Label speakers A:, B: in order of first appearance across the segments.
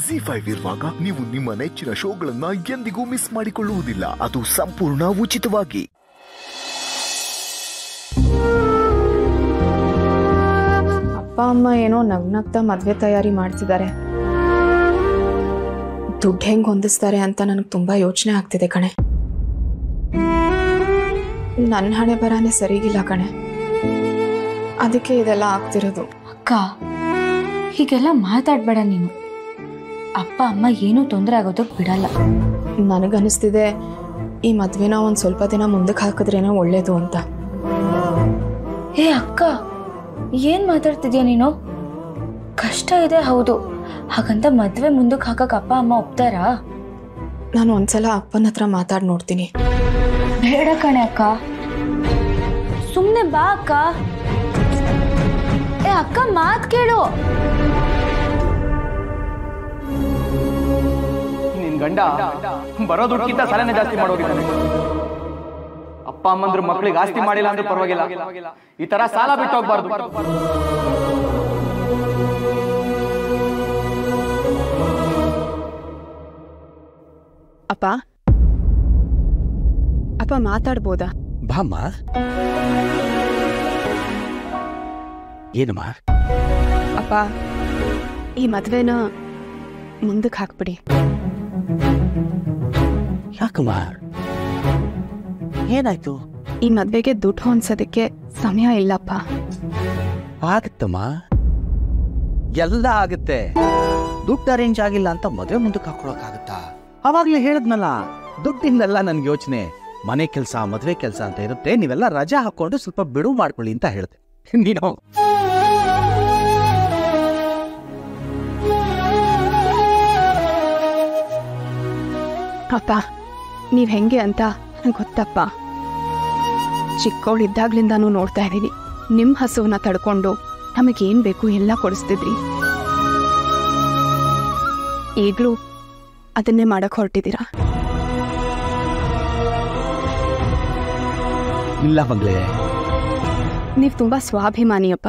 A: G five ಇರುವಾಗ ನೀವು ನಿಮ್ಮ ನೆಚ್ಚಿನ ಶೋಗಳನ್ನ ಎಂದಿಗೂ ಮಿಸ್ ಮಾಡಿಕೊಳ್ಳುವುದಿಲ್ಲ ಅದು ಸಂಪೂರ್ಣ ಉಚಿತವಾಗಿ
B: ಅಪ್ಪ ಅಮ್ಮ ಏನೋ ನಗ್ನಗ್ತಾ ಮದ್ವೆ ತಯಾರಿ ಮಾಡ್ತಿದ್ದಾರೆ ದುಡ್ಡು ಹೆಂಗ್ ಹೊಂದಿಸ್ತಾರೆ ಅಂತ ನನಗೆ ತುಂಬಾ ಯೋಚನೆ ಆಗ್ತಿದೆ ಕಣೆ ನನ್ನ ಹಣೆ ಬರಾನೇ ಸರಿಗಿಲ್ಲ ಕಣೆ ಅದಕ್ಕೆ ಇದೆಲ್ಲ ಆಗ್ತಿರೋದು
C: ಅಕ್ಕ ಹೀಗೆಲ್ಲ ಮಾತಾಡ್ಬೇಡ ನೀನು ಅಪ್ಪ ಅಮ್ಮ ಏನೂ ತೊಂದರೆ ಆಗೋದಕ್ಕೆ ಬಿಡಲ್ಲ
B: ನನಗನ್ನಿಸ್ತಿದೆ ಈ ಮದ್ವೆನ ಒಂದು ಸ್ವಲ್ಪ ದಿನ ಮುಂದಕ್ಕೆ ಹಾಕಿದ್ರೇನೆ ಒಳ್ಳೇದು ಅಂತ
C: ಏ ಅಕ್ಕ ಏನ್ ಮಾತಾಡ್ತಿದ್ಯಾ ನೀನು ಕಷ್ಟ ಇದೆ ಹೌದು ಹಾಗಂತ ಮದ್ವೆ ಮುಂದಕ್ಕೆ ಹಾಕಕ್ ಅಪ್ಪ ಅಮ್ಮ ಒಪ್ತಾರಾ
B: ನಾನು ಒಂದ್ಸಲ ಅಪ್ಪನ ಹತ್ರ ಮಾತಾಡಿ ನೋಡ್ತೀನಿ
C: ಬೇಡ ಕಣೆ ಅಕ್ಕ ಸುಮ್ನೆ ಬಾ ಅಕ್ಕ ಏ ಅಕ್ಕ ಮಾತ್ ಕೇಳು
D: ನಿನ್ ಗಂಡ ಬರೋ ದುಡ್ಡಿಗಿಂತ ಸಾಲನೆ ಜಾಸ್ತಿ ಮಾಡೋಗಿದ್ದಾನೆ ಅಪ್ಪ ಅಮ್ಮಂದ್ರು ಮಕ್ಳಿಗೆ ಆಸ್ತಿ ಮಾಡಿಲ್ಲ ಅಂದ್ರೆ ಪರವಾಗಿಲ್ಲ ಈ ತರ ಸಾಲ ಬಿಟ್ಟು ಹೋಗ್ಬಾರ್ದು
B: ಅಪ್ಪ ಅಪ್ಪ ಮಾತಾಡ್ಬೋದಾ
E: ಬಾಮ್ಮ ಏನಮ್ಮ
B: ಅಪ್ಪ ಈ ಮದ್ವೆನ ಮುಂದಕ್ಕೆ ಹಾಕ್ಬಿಡಿ
E: ಯಾಕಮ್ಮ ಏನಾಯ್ತು
B: ಈ ಮದ್ವೆಗೆ ದುಡ್ಡು ಹೊಂದ್ಸೋದಕ್ಕೆ ಸಮಯ ಇಲ್ಲಪ್ಪ
E: ಆಗತ್ತಮ್ಮ ಎಲ್ಲ ಆಗುತ್ತೆ ದುಡ್ಡು ಅರೇಂಜ್ ಆಗಿಲ್ಲ ಅಂತ ಮದುವೆ ಮುಂದಕ್ಕೆ ಹಾಕೊಳಕ್ಕಾಗತ್ತಾ ಅವಾಗ್ಲೇ ಹೇಳದ್ನಲ್ಲ ದುಡ್ಡಿಂದಲ್ಲ ನನ್ಗೆ ಯೋಚನೆ ಮನೆ ಕೆಲಸ ಮದುವೆ ಕೆಲಸ ಅಂತ ಇರುತ್ತೆ ನೀವೆಲ್ಲ ರಜಾ ಹಾಕೊಂಡು ಸ್ವಲ್ಪ ಬಿಡುವು ಮಾಡ್ಕೊಳ್ಳಿ ಅಂತ ಹೇಳ್ದೆ ನೀನು
B: ಅಪ್ಪ ನೀವ್ ಹೆಂಗೆ ಅಂತ ನಂಗ್ ಗೊತ್ತಪ್ಪ ಚಿಕ್ಕವಳಿದ್ದಾಗ್ಲಿಂದಾನು ನೋಡ್ತಾ ಇದೀನಿ ನಿಮ್ ಹಸುವನ್ನ ತಡ್ಕೊಂಡು ನಮಗೇನ್ ಬೇಕು ಎಲ್ಲ ಕೊಡಿಸ್ತಿದ್ರಿ ಈಗ್ಲೂ ಅದನ್ನೇ ಮಾಡಕ್ ಹೊರಟಿದ್ದೀರಾ
E: ಇಲ್ಲ ಮಗಳೇ
B: ನೀವ್ ತುಂಬಾ ಸ್ವಾಭಿಮಾನಿಯಪ್ಪ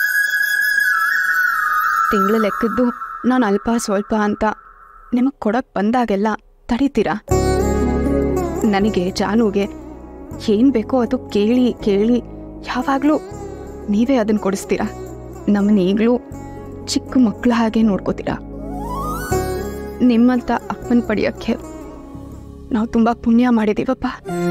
B: ತಿಂಗಳ ಲೆಕ್ಕದ್ದು ನಾನು ಅಲ್ಪ ಸ್ವಲ್ಪ ಅಂತ ನಿಮಗ್ ಕೊಡಕ್ ಬಂದಾಗೆಲ್ಲ ತಡಿತೀರಾ ನನಗೆ ಜಾನುಗೆ ಏನ್ ಬೇಕೋ ಅದು ಕೇಳಿ ಕೇಳಿ ಯಾವಾಗ್ಲೂ ನೀವೇ ಅದನ್ನ ಕೊಡಿಸ್ತೀರಾ ನಮ್ಮನ್ನ ಈಗಲೂ ಚಿಕ್ಕ ಮಕ್ಕಳ ಹಾಗೆ ನೋಡ್ಕೋತೀರಾ ನಿಮ್ಮಂತ ಅಪ್ಪನ ಪಡೆಯಕ್ಕೆ ನಾವು ತುಂಬಾ ಪುಣ್ಯ ಮಾಡಿದೀವಪ್ಪ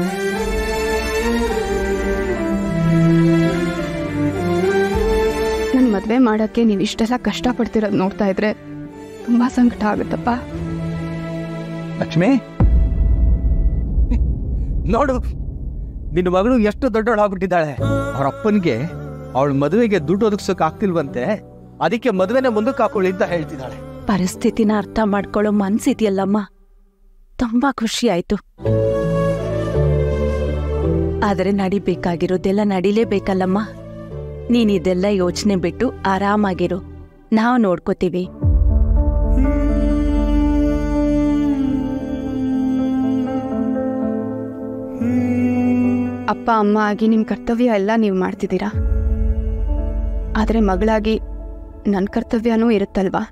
B: ನನ್ನ ಮದ್ವೆ ಮಾಡಕ್ಕೆ ನೀವು ಇಷ್ಟೆಲ್ಲ ಕಷ್ಟಪಡ್ತಿರೋದು ನೋಡ್ತಾ ಇದ್ರೆ ತುಂಬಾ ಸಂಕಟ ಆಗುತ್ತಪ್ಪ
E: ಲಕ್ಷ್ಮಿ ನೋಡು ನಿನ್ನ ಮಗಳು ಎಷ್ಟು ದೊಡ್ಡವಳಾಗ್ಬಿಟ್ಟಿದ್ದಾಳೆ ಅವ್ರ ಅಪ್ಪನಿಗೆ ಅವಳ ಮದುವೆಗೆ ದುಡ್ಡು ಒದಗಿಸೋಕೆ ಆಗ್ತಿಲ್ವಂತೆ ಅದಕ್ಕೆ ಮದುವೆನ ಮುಂದಕ್ಕೆ ಹಾಕೊಳ್ಳಿ ಅಂತ ಹೇಳ್ತಿದ್ದಾಳೆ
F: ಪರಿಸ್ಥಿತಿನ ಅರ್ಥ ಮಾಡ್ಕೊಳ್ಳೋ ಮನ್ಸಿದ್ಯಲ್ಲಮ್ಮ ತುಂಬಾ ಖುಷಿ ಆಯ್ತು ಆದರೆ ನಡಿಬೇಕಾಗಿರೋದೆಲ್ಲ ನಡಿಲೇಬೇಕಲ್ಲಮ್ಮ ನೀನಿದೆಲ್ಲ ಯೋಚನೆ ಬಿಟ್ಟು ಆರಾಮಾಗಿರು ನಾವು ನೋಡ್ಕೋತೀವಿ
B: ಅಪ್ಪ ಅಮ್ಮ ಆಗಿ ನಿಮ್ಮ ಕರ್ತವ್ಯ ಎಲ್ಲ ನೀವು ಮಾಡ್ತಿದ್ದೀರಾ ಆದರೆ ಮಗಳಾಗಿ ನನ್ನ ಕರ್ತವ್ಯನೂ ಇರುತ್ತಲ್ವಾ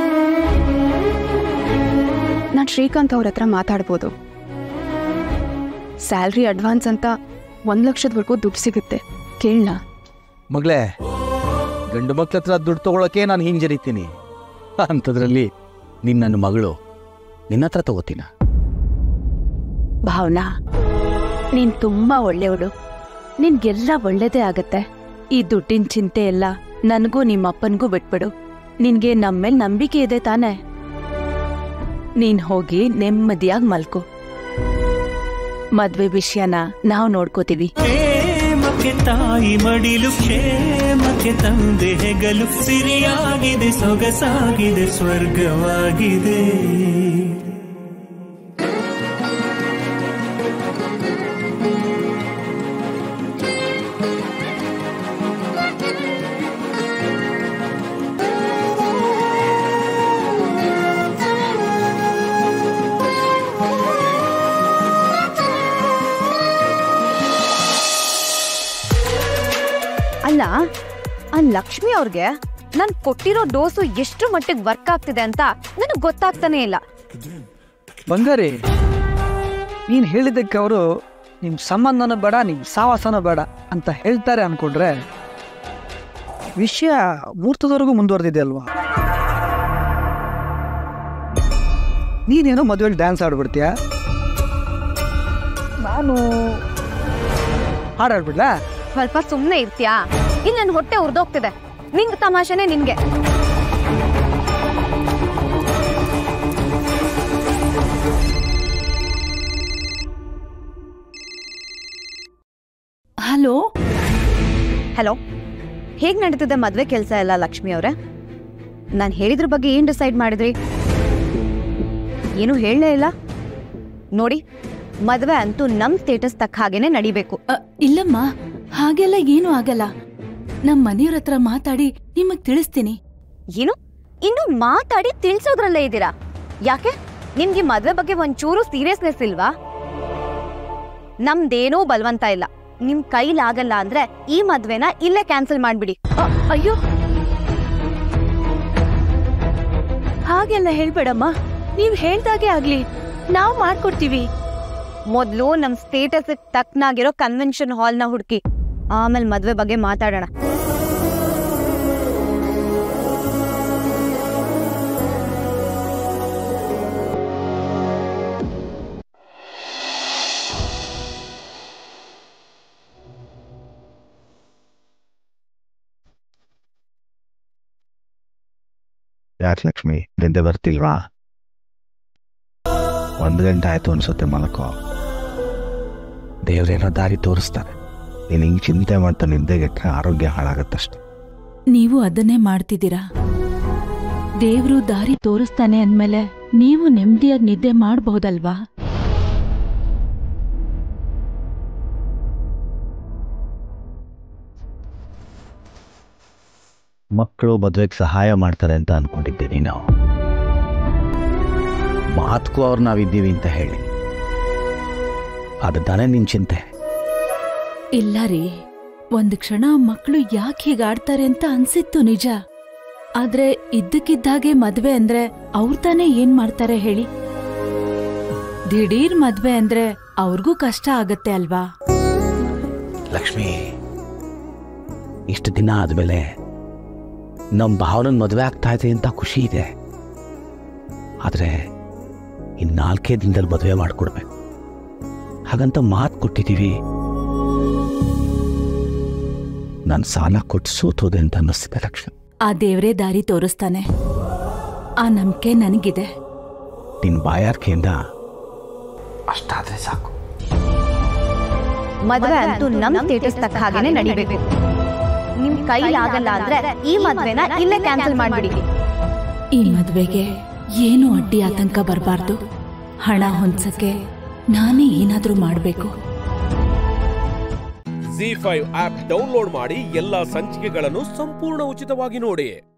B: ನಾನು ಶ್ರೀಕಾಂತ್ ಅವ್ರ ಹತ್ರ ಮಾತಾಡ್ಬೋದು ಸ್ಯಾಲ್ರಿ ಅಡ್ವಾನ್ಸ್ ಅಂತ ಒಂದು ಲಕ್ಷದವರೆಗೂ ದುಡ್ಡು ಸಿಗುತ್ತೆ ಕೇಳಲ್ಲ
E: ಮಗಳೇ ಗಂಡು ಮಕ್ಳ ಹತ್ರ ದುಡ್ಡು ತಗೊಳಕ್ಕೆ ನಾನು ಹಿಂಜರಿತೀನಿ ಅಂಥದ್ರಲ್ಲಿ ನೀನ್ ನನ್ನ ಮಗಳು ನಿನ್ನ ಹತ್ರ ತಗೋತೀನ
F: ಭಾವನಾ ನೀನ್ ತುಂಬಾ ಒಳ್ಳೆಯವಳು ನಿನ್ಗೆಲ್ಲ ಒಳ್ಳೇದೇ ಆಗತ್ತೆ ಈ ದುಡ್ಡಿನ ಚಿಂತೆ ಎಲ್ಲ ನನಗೂ ನಿಮ್ಮಪ್ಪನ್ಗೂ ಬಿಟ್ಬಿಡು ನಿನ್ಗೆ ನಮ್ಮೇಲ್ ನಂಬಿಕೆ ಇದೆ ತಾನೆ ನೀನ್ ಹೋಗಿ ನೆಮ್ಮದಿಯಾಗಿ ಮಲ್ಕೋ ಮದ್ವೆ ವಿಷಯನ ನಾವು ನೋಡ್ಕೋತೀವಿ
G: ಕ್ಷೇಮಕ್ಕೆ ತಾಯಿ ಮಡಿಲು ಕ್ಷೇಮಕ್ಕೆ ತಂದೆ ಹೆಗಲು ಸಿರಿಯಾಗಿದೆ ಸೊಗಸಾಗಿದೆ ಸ್ವರ್ಗವಾಗಿದೆ
H: ಅಲ್ಲ ಆ ಲಕ್ಷ್ಮಿ ಅವ್ರಿಗೆ ನಾನು ಕೊಟ್ಟಿರೋ ಡೋಸು ಎಷ್ಟು ಮಟ್ಟಿಗೆ ವರ್ಕ್ ಆಗ್ತಿದೆ ಅಂತ ನನಗೆ ಗೊತ್ತಾಗ್ತಾನೆ ಇಲ್ಲ
I: ಬಂಗಾರಿ ನೀನು ಹೇಳಿದ್ದಕ್ಕೆ ಅವರು ನಿಮ್ಮ ಸಂಬಂಧನೂ ಬೇಡ ನಿಮ್ಮ ಸಾವಾಸನೂ ಬೇಡ ಅಂತ ಹೇಳ್ತಾರೆ ಅನ್ಕೊಂಡ್ರೆ ವಿಷಯ ಮುಹೂರ್ತದವರೆಗೂ ಮುಂದುವರೆದಿದೆ ಅಲ್ವಾ ನೀನೇನೋ ಮದುವೆಲಿ ಡ್ಯಾನ್ಸ್ ಆಡ್ಬಿಡ್ತೀಯ ನಾನು ಹಾಡಾಡ್ಬಿಡ್ಲಾ
H: ಸ್ವಲ್ಪ ಸುಮ್ಮನೆ ಇರ್ತೀಯಾ ಇಲ್ಲಿ ನನ್ನ ಹೊಟ್ಟೆ ಉರ್ದೋಗ್ತಿದೆ ನಿಂಗೆ ತಮಾಷೆನೆ ನಿನ್ಗೆ
F: ಹಲೋ
H: ಹಲೋ ಹೇಗ್ ನಡೀತಿದೆ ಮದ್ವೆ ಕೆಲಸ ಎಲ್ಲ ಲಕ್ಷ್ಮಿ ಅವರೇ ನಾನು ಹೇಳಿದ್ರ ಬಗ್ಗೆ ಏನ್ ಡಿಸೈಡ್ ಮಾಡಿದ್ರಿ ಏನು ಹೇಳಲೇ ಇಲ್ಲ ನೋಡಿ ಮದ್ವೆ ಅಂತೂ ನಮ್ ಸ್ಟೇಟಸ್ ತಕ್ಕ ಹಾಗೇನೆ ನಡಿಬೇಕು
F: ಅ, ಇಲ್ಲಮ್ಮ ಹಾಗೆಲ್ಲ ಏನೂ ಆಗಲ್ಲ ನಮ್ ಮನೆಯವ್ರ ಹತ್ರ ಮಾತಾಡಿ ನಿಮಗ್ ತಿಳಿಸ್ತೀನಿ
H: ಏನು ಇನ್ನು ಮಾತಾಡಿ ತಿಳ್ಸೋದ್ರಲ್ಲೇ ಇದ್ದೀರಾ ಯಾಕೆ ನಿಮ್ಗೆ ಮದ್ವೆ ಬಗ್ಗೆ ಒಂಚೂರು ಸೀರಿಯಸ್ನೆಸ್ ಇಲ್ವಾ ನಮ್ದೇನೂ ಬಲವಂತ ಇಲ್ಲ ನಿಮ್ ಕೈಲಾಗಲ್ಲ ಅಂದ್ರೆ ಈ ಮದ್ವೆನ ಇಲ್ಲೇ ಕ್ಯಾನ್ಸಲ್ ಮಾಡ್ಬಿಡಿ
F: ಅ, ಅಯ್ಯೋ ಹಾಗೆಲ್ಲ ಹೇಳ್ಬೇಡಮ್ಮ ನೀವ್ ಹೇಳ್ದಾಗೆ ಆಗ್ಲಿ ನಾವ್ ಮಾಡ್ಕೊಡ್ತೀವಿ
H: ಮೊದ್ಲು ನಮ್ ಸ್ಟೇಟಸ್ ತಕ್ಕನಾಗಿರೋ ಕನ್ವೆನ್ಷನ್ ಹಾಲ್ನ ಹುಡುಕಿ ಆಮೇಲೆ ಮದ್ವೆ ಬಗ್ಗೆ ಮಾತಾಡೋಣ
E: ಯಾಕೆ ಲಕ್ಷ್ಮಿ ನಿದ್ದೆ ಬರ್ತಿಲ್ವಾ ಒಂದು ಗಂಟೆ ಆಯ್ತು ಅನ್ಸುತ್ತೆ ಮಲಕೋ ದೇವ್ರೇನೋ ದಾರಿ ತೋರಿಸ್ತಾರೆ ನೀನು ಹಿಂಗೆ ಚಿಂತೆ ಮಾಡ್ತಾ ನಿದ್ದೆಗೆಟ್ರೆ ಆರೋಗ್ಯ ಹಾಳಾಗತ್ತಷ್ಟೆ
F: ನೀವು ಅದನ್ನೇ ಮಾಡ್ತಿದ್ದೀರಾ ದೇವ್ರು ದಾರಿ ತೋರಿಸ್ತಾನೆ ಅಂದ್ಮೇಲೆ ನೀವು ನೆಮ್ಮದಿಯಾಗಿ ನಿದ್ದೆ ಮಾಡಬಹುದಲ್ವಾ
E: ಮಕ್ಕಳು ಮದುವೆಗೆ ಸಹಾಯ ಮಾಡ್ತಾರೆ ಅಂತ ಅನ್ಕೊಂಡಿದ್ದೀನಿ ನಾವು ಮಾತ್ಗೂ ಅವ್ರು ನಾವಿದ್ದೀವಿ ಅಂತ ಹೇಳಿ ಅದು ತಾನೇ ನಿನ್ ಚಿಂತೆ
F: ಇಲ್ಲ ರೀ ಒಂದ್ ಕ್ಷಣ ಮಕ್ಕಳು ಯಾಕೆ ಹೀಗಾಡ್ತಾರೆ ಅಂತ ಅನ್ಸಿತ್ತು ನಿಜ ಆದ್ರೆ ಇದ್ದಕ್ಕಿದ್ದಾಗೆ ಮದ್ವೆ ಅಂದ್ರೆ ಅವ್ರ್ ತಾನೇ ಏನ್ ಮಾಡ್ತಾರೆ ಹೇಳಿ ದಿಢೀರ್ ಮದ್ವೆ ಅಂದ್ರೆ ಅವ್ರಿಗೂ ಕಷ್ಟ ಆಗತ್ತೆ ಅಲ್ವಾ
E: ಲಕ್ಷ್ಮಿ ಇಷ್ಟು ದಿನ ಆದ್ಮೇಲೆ ನಮ್ಮ ಭಾವನ ಮದುವೆ ಆಗ್ತಾ ಇದೆ ಅಂತ ಖುಷಿ ಇದೆ ಆದ್ರೆ ಇನ್ ನಾಲ್ಕೇ ದಿನದಲ್ಲಿ ಮದುವೆ ಮಾಡ್ಕೊಡ್ಬೇಕು ಹಾಗಂತ ಮಾತು ಕೊಟ್ಟಿದ್ದೀವಿ ನಾನು ಸಾಲ ಕೊಟ್ಟು ಸೋತೋದೆ ಅಂತ ಅನ್ನಿಸ್ತಿದೆ ಲಕ್ಷ್ಮಿ
F: ಆ ದೇವ್ರೇ ದಾರಿ ತೋರಿಸ್ತಾನೆ ಆ ನಂಬಿಕೆ ನನಗಿದೆ
E: ನಿನ್ನ ಬಾಯಾರಿಕೆಯಿಂದ ಅಷ್ಟಾದ್ರೆ ಸಾಕು
H: ಮದ್ವೆ ಅಂತೂ ನಮ್ ಸ್ಟೇಟಸ್ ತಕ್ಕ ಹಾಗೇನೆ ನಡಿಬೇಕು ನಿಮ್ ಕೈಲಾಗಲ್ಲ ಅಂದ್ರೆ ಈ ಮದ್ವೆನ ಇಲ್ಲೇ ಕ್ಯಾನ್ಸಲ್ ಮಾಡ್ಬಿಡಿ
F: ಈ ಮದ್ವೆಗೆ ಏನು ಅಡ್ಡಿ ಆತಂಕ ಬರಬಾರ್ದು ಹಣ ಹೊಂದ್ಸಕ್ಕೆ ನಾನೇ ಏನಾದ್ರೂ ಮಾಡ್ಬೇಕು
J: ಜಿ ಫೈವ್ ಆಪ್ ಡೌನ್ಲೋಡ್ ಮಾಡಿ ಎಲ್ಲಾ ಸಂಚಿಕೆಗಳನ್ನು ಸಂಪೂರ್ಣ ಉಚಿತವಾಗಿ ನೋಡಿ